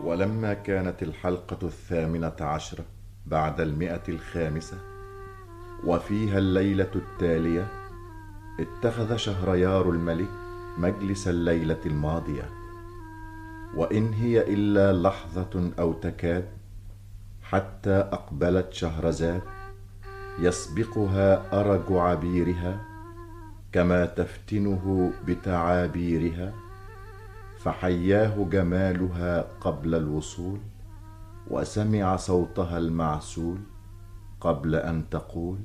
ولما كانت الحلقة الثامنة عشرة بعد المئة الخامسة وفيها الليلة التالية اتخذ شهريار الملك مجلس الليلة الماضية وإن هي إلا لحظة أو تكاد حتى أقبلت شهرزاد يسبقها أرج عبيرها كما تفتنه بتعابيرها فحياه جمالها قبل الوصول وسمع صوتها المعسول قبل ان تقول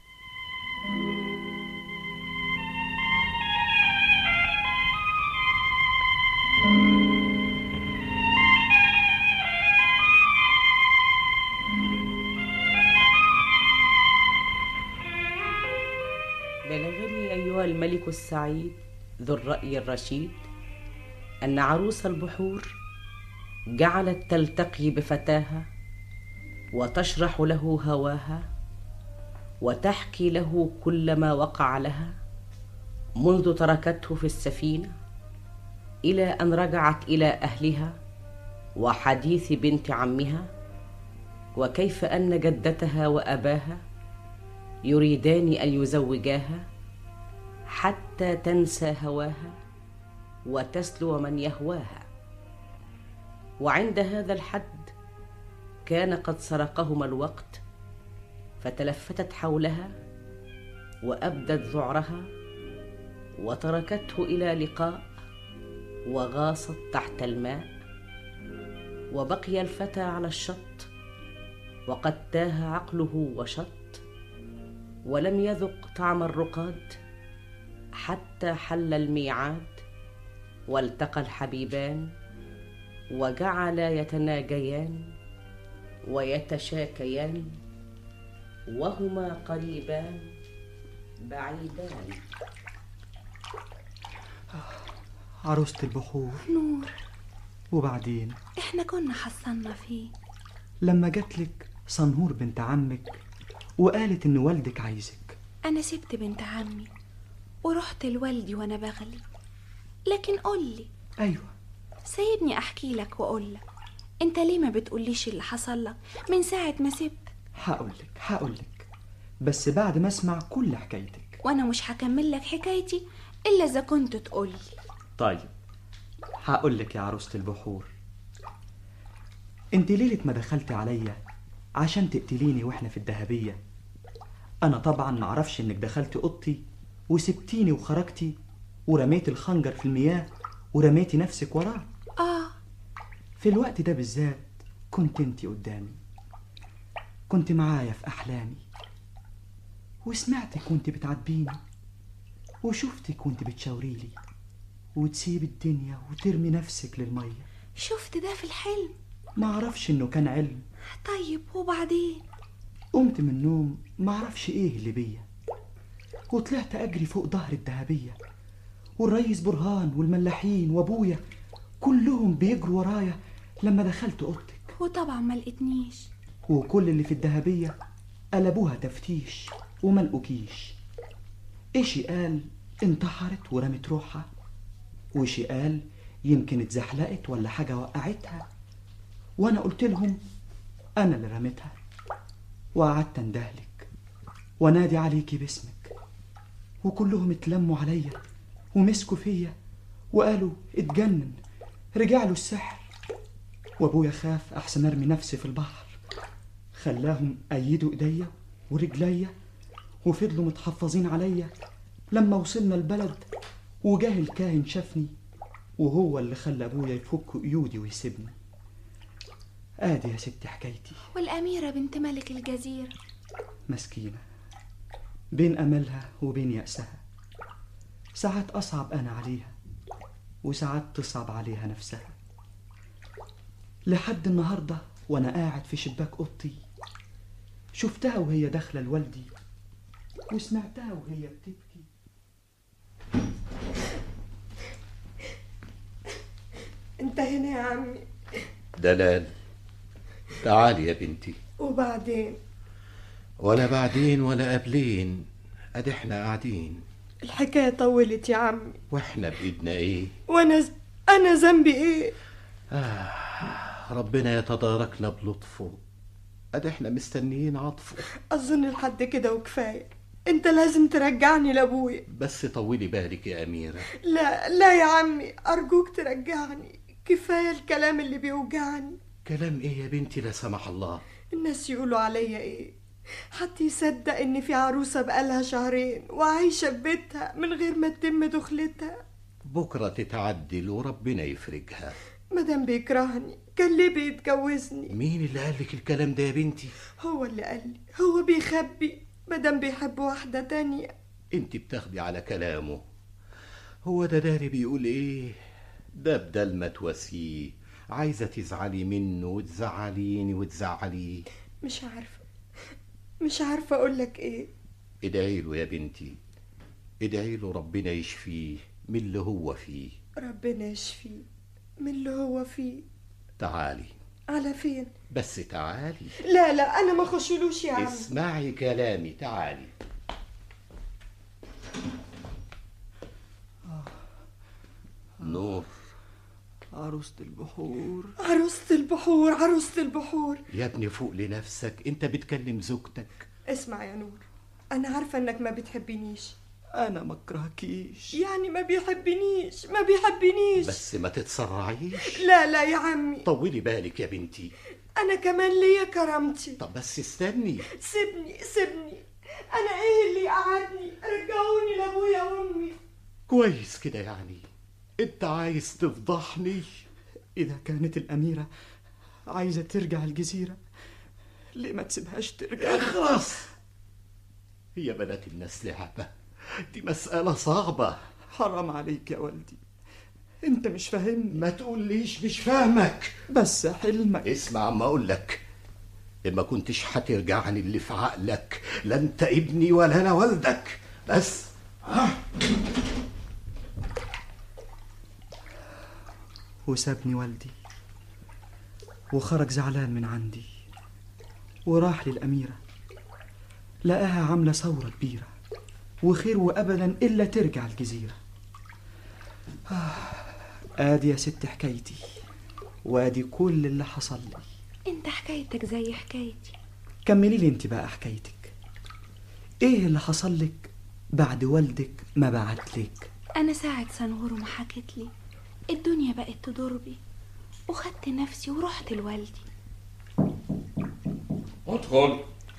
بلغني أيها الملك السعيد ذو الرأي الرشيد أن عروس البحور جعلت تلتقي بفتاها وتشرح له هواها وتحكي له كل ما وقع لها منذ تركته في السفينه الى ان رجعت الى اهلها وحديث بنت عمها وكيف ان جدتها واباها يريدان ان يزوجاها حتى تنسى هواها وتسلو من يهواها وعند هذا الحد كان قد سرقهما الوقت فتلفتت حولها وابدت ذعرها وتركته الى لقاء وغاصت تحت الماء وبقي الفتى على الشط وقد تاه عقله وشط ولم يذق طعم الرقاد حتى حل الميعاد والتقى الحبيبان وجعلا يتناجيان ويتشاكيان وهما قريبان بعيدان عروسة البحور نور وبعدين احنا كنا حصلنا فيه لما جاتلك صنهور بنت عمك وقالت ان والدك عايزك انا سبت بنت عمي ورحت لوالدي وانا بغلي لكن قولي ايوه سيبني احكي لك واقول لك انت ليه ما بتقوليش اللي حصل لك من ساعه ما سبت هقولك هقولك بس بعد ما اسمع كل حكايتك وانا مش هكمل لك حكايتي الا اذا كنت تقولي طيب هقولك يا عروسة البحور انت ليلة ما دخلت عليا عشان تقتليني واحنا في الدهبية انا طبعا معرفش انك دخلت اوضتي وسبتيني وخرجتي ورميت الخنجر في المياه ورميتي نفسك وراه اه في الوقت ده بالذات كنت انت قدامي كنت معايا في احلامي وسمعتك وانت بتعاتبيني وشفتك وانت بتشاوريلي وتسيب الدنيا وترمي نفسك للميه شفت ده في الحلم معرفش انه كان علم طيب وبعدين قمت من النوم معرفش ايه اللي بيا وطلعت اجري فوق ظهر الدهبيه والريس برهان والملاحين وابويا كلهم بيجروا ورايا لما دخلت اوضتك وطبعا ما لقيتنيش وكل اللي في الدهبيه قلبوها تفتيش وما لقوكيش ايشي قال انتحرت ورمت روحها وشي قال يمكن اتزحلقت ولا حاجه وقعتها وانا قلت لهم انا اللي رميتها وقعدت اندهلك وانادي عليكي باسمك وكلهم اتلموا عليا ومسكوا فيا وقالوا اتجنن رجع له السحر وابويا خاف احسن ارمي نفسي في البحر خلاهم ايدوا ايديا ورجليا وفضلوا متحفظين عليا لما وصلنا البلد وجاه الكاهن شافني وهو اللي خلى ابويا يفك قيودي ويسيبني ادي يا ستي حكايتي والاميره بنت ملك الجزيره مسكينه بين املها وبين ياسها ساعات اصعب انا عليها وساعات تصعب عليها نفسها لحد النهارده وانا قاعد في شباك اوضتي شفتها وهي داخله لوالدي وسمعتها وهي بتبكي انت هنا يا عمي دلال تعالي يا بنتي وبعدين ولا بعدين ولا قبلين ادي احنا قاعدين الحكاية طولت يا عمي واحنا بايدنا ايه وانا ز... انا ذنبي ايه آه ربنا يتداركنا بلطفه ادي احنا مستنيين عطفه اظن لحد كده وكفايه انت لازم ترجعني لابويا بس طولي بالك يا اميره لا لا يا عمي ارجوك ترجعني كفايه الكلام اللي بيوجعني كلام ايه يا بنتي لا سمح الله الناس يقولوا عليا ايه حد يصدق ان في عروسه بقالها شهرين وعايشه في بيتها من غير ما تتم دخلتها بكره تتعدل وربنا يفرجها مادام بيكرهني كان ليه بيتجوزني مين اللي قال لك الكلام ده يا بنتي هو اللي قال لي هو بيخبي مادام بيحب واحده تانية انت بتاخدي على كلامه هو ده داري بيقول ايه ده بدل ما تواسيه عايزه تزعلي منه وتزعليني وتزعليه مش عارفه مش عارفه اقول لك ايه ادعي له يا بنتي ادعي له ربنا يشفيه من اللي هو فيه ربنا يشفيه من اللي هو فيه تعالي على فين بس تعالي لا لا انا ما اخشلوش يا عم اسمعي كلامي تعالي نور عروسة البحور عروسة البحور عروسة البحور يا ابني فوق لنفسك انت بتكلم زوجتك اسمع يا نور انا عارفه انك ما بتحبنيش انا ما اكرهكيش يعني ما بيحبنيش ما بيحبنيش بس ما تتسرعيش لا لا يا عمي طولي بالك يا بنتي انا كمان ليا كرامتي طب بس استني سيبني سيبني انا ايه اللي قعدني رجعوني لابويا وامي كويس كده يعني انت عايز تفضحني إذا كانت الأميرة عايزة ترجع الجزيرة ليه ما تسيبهاش ترجع اخلص هي بنات الناس لعبة دي مسألة صعبة حرام عليك يا والدي انت مش فاهمني ما تقوليش مش فاهمك بس حلمك اسمع ما اقول لك إما كنتش هترجعني اللي في عقلك لا انت ابني ولا انا والدك بس وسابني والدي وخرج زعلان من عندي وراح للأميرة لقاها عاملة ثورة كبيرة وخير وأبدا إلا ترجع الجزيرة آه، آدي يا ست حكايتي وادي كل اللي حصل لي انت حكايتك زي حكايتي كملي لي انت بقى حكايتك ايه اللي حصل لك بعد والدك ما بعت لك انا ساعة سنغور ما حكت لي الدنيا بقت تدور بي وخدت نفسي ورحت لوالدي ادخل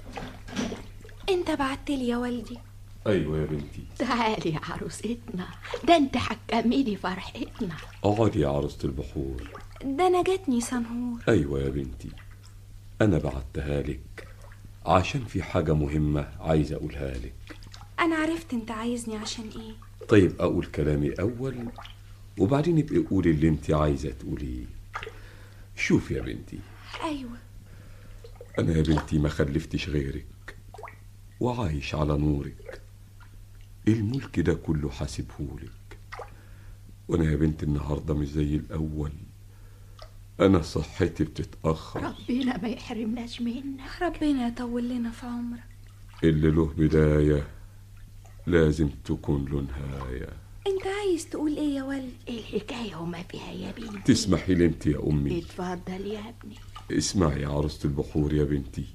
انت بعت لي يا والدي ايوه يا بنتي تعالي يا عروستنا ده انت حكميني فرحتنا اقعدي يا عروسة البحور ده انا جاتني سنهور ايوه يا بنتي انا بعتها لك عشان في حاجة مهمة عايز اقولها لك انا عرفت انت عايزني عشان ايه طيب اقول كلامي اول وبعدين ابقي قولي اللي انت عايزة تقوليه شوف يا بنتي ايوه انا يا بنتي ما خلفتش غيرك وعايش على نورك الملك ده كله حاسبهولك وانا يا بنتي النهارده مش زي الاول انا صحتي بتتاخر ربنا ما يحرمناش منك ربنا يطول لنا في عمرك اللي له بدايه لازم تكون له نهايه انت عايز تقول ايه يا والدي الحكاية وما فيها يا بنتي تسمحي لي انت يا امي اتفضل يا ابني اسمعي يا عروسة البحور يا بنتي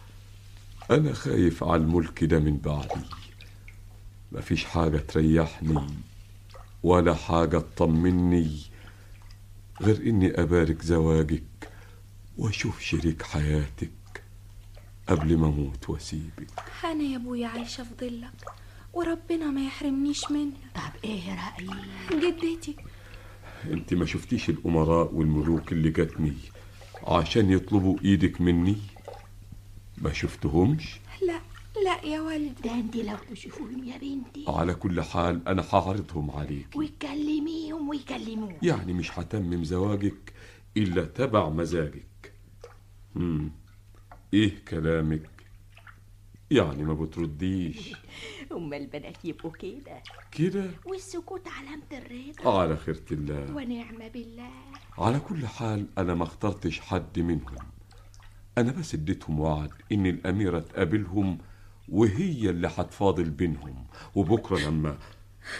أنا خايف على الملك ده من بعدي مفيش حاجة تريحني ولا حاجة تطمني غير إني أبارك زواجك وأشوف شريك حياتك قبل ما أموت وأسيبك انا يا ابويا عايشه في ظلك وربنا ما يحرمنيش منك طب ايه رأيك جدتي أنت ما شفتيش الأمراء والملوك اللي جاتني عشان يطلبوا إيدك مني ما شفتهمش لا لا يا والدي ده انت لو تشوفوهم يا بنتي على كل حال أنا هعرضهم عليك وتكلميهم ويكلموك يعني مش هتمم زواجك إلا تبع مزاجك مم. إيه كلامك يعني ما بترديش هما البنات يبقوا كده كده والسكوت علامة الرضا على خيرة الله ونعم بالله على كل حال أنا ما اخترتش حد منهم أنا بس اديتهم وعد إن الأميرة تقابلهم وهي اللي هتفاضل بينهم وبكرة لما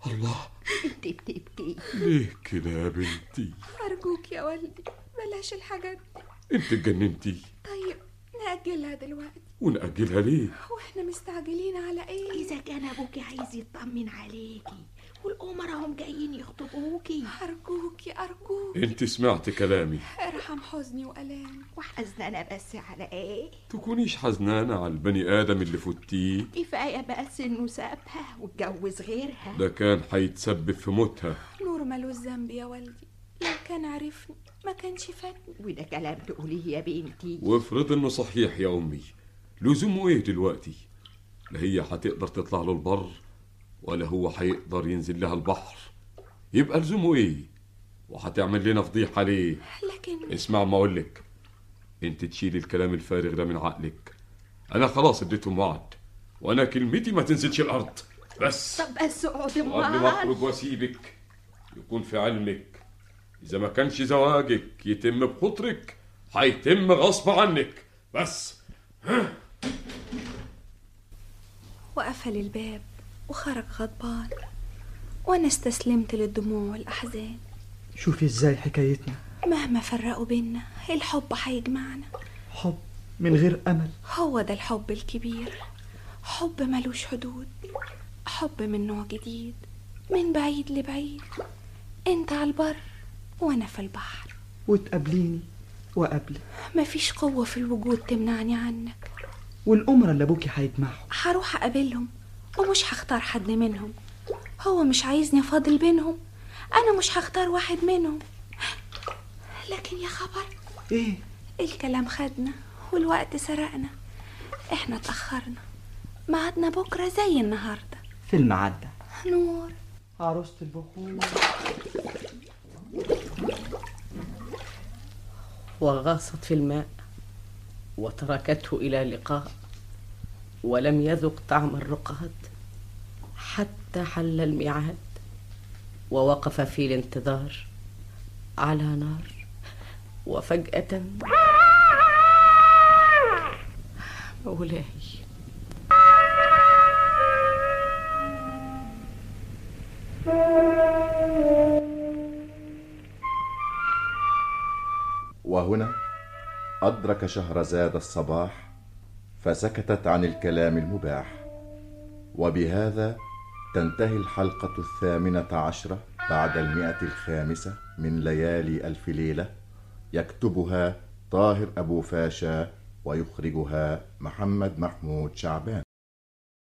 الله انت بتبكي ليه كده يا بنتي أرجوك يا والدي بلاش الحاجات دي انت اتجننتي طيب نأجلها دلوقتي ونأجلها ليه واحنا مستعجلين على ايه اذا كان ابوكي عايز يطمن عليكي والامراء هم جايين يخطبوكي أرجوك يا أرجوك انت سمعت كلامي ارحم حزني وألامي وحزنانه بس على ايه تكونيش حزنانة على البني آدم اللي فتيه كفايه بس انه سابها واتجوز غيرها ده كان هيتسبب في موتها نور ملوش ذنب يا والدي لو كان عرفني ما كانش فاتني وده كلام تقوليه يا بنتي وافرض انه صحيح يا امي لزومه ايه دلوقتي لا هي هتقدر تطلع له البر ولا هو هيقدر ينزل لها البحر يبقى لزومه ايه وهتعمل لنا فضيحه ليه لكن اسمع ما اقولك انت تشيلي الكلام الفارغ ده من عقلك انا خلاص اديتهم وعد وانا كلمتي ما تنزلش الارض بس طب بس اقعدي وقبل ما معاك اخرج واسيبك يكون في علمك اذا ما كانش زواجك يتم بخطرك هيتم غصب عنك بس وقفل الباب وخرج غضبان وأنا استسلمت للدموع والأحزان شوفي ازاي حكايتنا مهما فرقوا بينا الحب هيجمعنا حب من غير امل هو ده الحب الكبير حب ملوش حدود حب من نوع جديد من بعيد لبعيد انت على البر وانا في البحر وتقابليني وقابلك مفيش قوة في الوجود تمنعني عنك والأمرة اللي أبوكي هيجمعهم هروح أقابلهم ومش هختار حد منهم هو مش عايزني أفاضل بينهم أنا مش هختار واحد منهم لكن يا خبر إيه الكلام خدنا والوقت سرقنا احنا اتأخرنا ميعادنا بكرة زي النهاردة في المعدة نور عروسة البخور وغاصت في الماء وتركته إلى لقاء ولم يذق طعم الرقاد حتى حل الميعاد ووقف في الانتظار على نار وفجأة مولاي وهنا أدرك شهرزاد الصباح فسكتت عن الكلام المباح وبهذا تنتهي الحلقة الثامنة عشرة بعد المئة الخامسة من ليالي ألف ليلة يكتبها طاهر أبو فاشا ويخرجها محمد محمود شعبان